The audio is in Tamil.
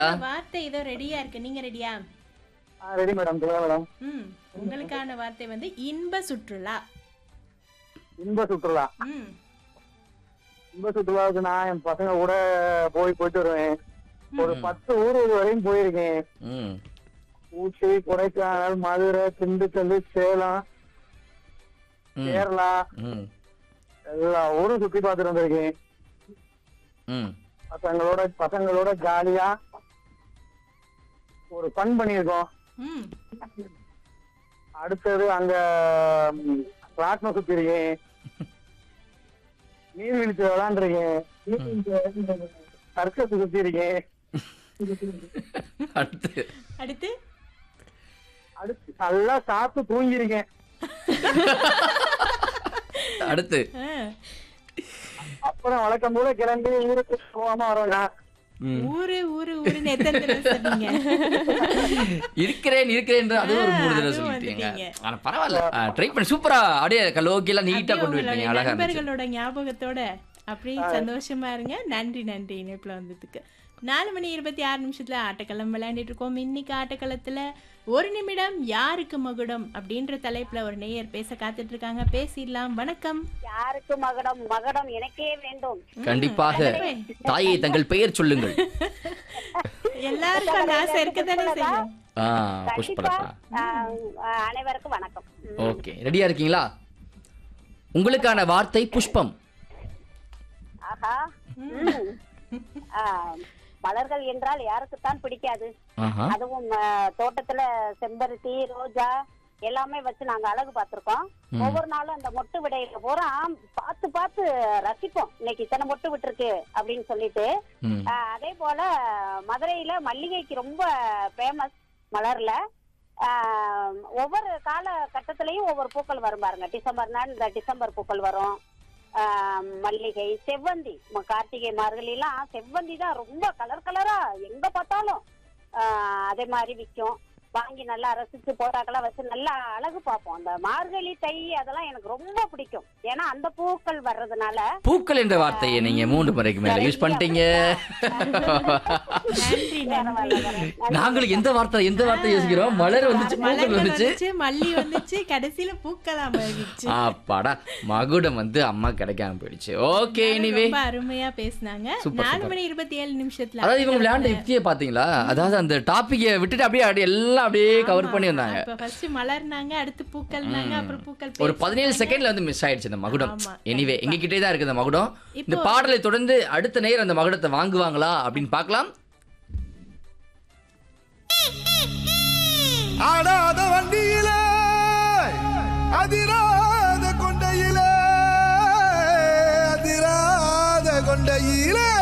வார்த்தை ஏதோ ரெடியா இருக்கு நீங்க ரெடியா ரெடி மேடம் சொல்லுங்க மேடம் ம் உங்களுக்கான வார்த்தை வந்து இன்ப சுற்றுலா இன்ப சுற்றுலா ம் இன்ப சுற்றுலாவுக்கு நான் என் பசங்க கூட போய் போயிட்டு வருவேன் ஒரு பத்து ஊர் வரையும் போயிருக்கேன் ம் ஊட்டி கொடைக்கானல் மதுரை திண்டுக்கல் சேலம் ம் கேரளா ம் எல்லா ஊரும் சுத்தி பார்த்துட்டு வந்திருக்கேன் ம் பசங்களோட பசங்களோட ஜாலியா ஒரு ஃபன் பண்ணியிருக்கோம் ம் அடுத்தது அங்க ம், ராட்டினம் சுத்தி இருக்கேன் நீர்வீழ்ச்சி விளாண்டுருக்கேன் சர்க்கஸ் சுத்தி இருக்கேன் அடுத்து அடுத்து அடுத்து நல்லா சாப்பிட்டு தூங்கியிருக்கேன் அடுத்து ஆ, அப்புறம் வழக்கம் போல கிளம்பி ஊருக்கு போகாம வரோம்னா ம். ஊரு ஊரு ஊருன்னு எத்தனை தடவை சொன்னீங்க இருக்கிறேன் இருக்கிறேன் என்று அது ஒரு மூணு தடவை அதுவும் சொல்லிட்டீங்க வந்துட்டீங்க. ஆனா பரவாயில்ல ட்ரை பண்ணி சூப்பரா அப்படியே கலோக்கியெல்லாம் நீட்டா அப்படியே கொண்டு உங்களுடைய விட்டீங்க அழகா இருந்துச்சு நண்பர்களோட ஞாபகத்தோட அப்படியே சந்தோஷமா இருங்க நன்றி நன்றி இணைப்புல வந்ததுக்கு நாலு மணி இருபத்தி ஆறு நிமிஷத்துல ஆட்டக்களம் விளையாண்டுட்டு இருக்கோம் இன்னைக்கு ஆட்டக்களத்துல ஒரு நிமிடம் யாருக்கு மகுடம் அப்படின்ற தலைப்புல ஒரு நேயர் பேச காத்துட்டு இருக்காங்க பேசிடலாம் வணக்கம் யாருக்கு மகடம் மகடம் எனக்கே வேண்டும் கண்டிப்பாக தாயை தங்கள் பெயர் சொல்லுங்கள் எல்லாருக்கும் அந்த ஆசை இருக்கத்தானே செய்யும் ஆ கண்டிப்பா புஷ்பலதா ஆஹ், ஆஹ், அனைவருக்கும் வணக்கம் ம். ஓகே ரெடியா இருக்கீங்களா உங்களுக்கான வார்த்தை புஷ்பம் ஆஹா ம். ஆஹ், மலர்கள் என்றால் யாருக்குத்தான் பிடிக்காது ஆஹா அதுவும் ஆஹ், தோட்டத்துல செம்பருத்தி ரோஜா எல்லாமே வச்சு நாங்க அழகு பார்த்திருக்கோம் ஒவ்வொரு நாளும் அந்த மொட்டு விடையில பூரா பார்த்து பார்த்து ரசிப்போம் இன்னைக்கு இத்தனை மொட்டு விட்டுருக்கு அப்படின்னு சொல்லிட்டு ம் ஆஹ் அதே போல மதுரையில மல்லிகைக்கு ரொம்ப ஃபேமஸ் மலர்ல ஆஹ் ஒவ்வொரு கால கட்டத்திலயும் ஒவ்வொரு பூக்கள் வரும் பாருங்க டிசம்பர்னா இந்த டிசம்பர் பூக்கள் வரும் ஆஹ் மல்லிகை செவ்வந்தி ம- கார்த்திகை மார்கழி எல்லாம் செவ்வந்தி தான் ரொம்ப கலர் கலரா எங்க பார்த்தாலும் ஆஹ் அதே மாதிரி விற்கும் வாங்கி நல்லா ரசிச்சு போட்டாக்கெல்லாம் வச்சு நல்லா அழகு பார்ப்போம் அந்த மார்கழி தை அதெல்லாம் எனக்கு ரொம்ப பிடிக்கும் ஏன்னா அந்த பூக்கள் வர்றதுனால பூக்கள் என்ற வார்த்தையை நீங்க மூன்று முறைக்கு மேல யூஸ் பண்ணிட்டீங்க நன்றி நன்றி நாங்களும் எந்த வார்த்தை எந்த வார்த்தை யோசிக்கிறோம் மலர் வந்துச்சு பூக்கள் மலர்கள் வந்துச்சு வந்துச்சு மல்லி வந்துச்சு கடைசியில பூக்களா மாறிடுச்சு அப்பாடா மகுடம் வந்து அம்மா கிடைக்காம போயிடுச்சு ஓகே எனிவே ரொம்ப அருமையா பேசினாங்க Super, நாலு super. மணி இருபத்தி ஏழு நிமிஷத்துல அதாவது இவங்க விளையாண்ட யுக்தியை பாத்தீங்களா அதாவது அந்த டாபிக்கை விட்டுட்டு அப்படியே அப்படியே எல்லாம் அப்படியே கவர் பண்ணி வந்தாங்க இப்ப ஃபர்ஸ்ட் மலர்னாங்க அடுத்து பூக்கள்னாங்க அப்புறம் பூக்கள் ஒரு பேர் பதினேழு செகண்ட்ல வந்து மிஸ் ஆயிடுச்சு இந்த மகுடம் ஆமா, எனிவே எங்க கிட்டே தான் இருக்கு இந்த மகுடம் இந்த இப்போ- பாடலை தொடர்ந்து அடுத்த நேரம் அந்த மகுடத்தை வாங்குவாங்களா அப்படின்னு பார்க்கலாம் ஆடாத வண்டியிலே அதிராத கொண்டையிலே அதிராத கொண்டையிலே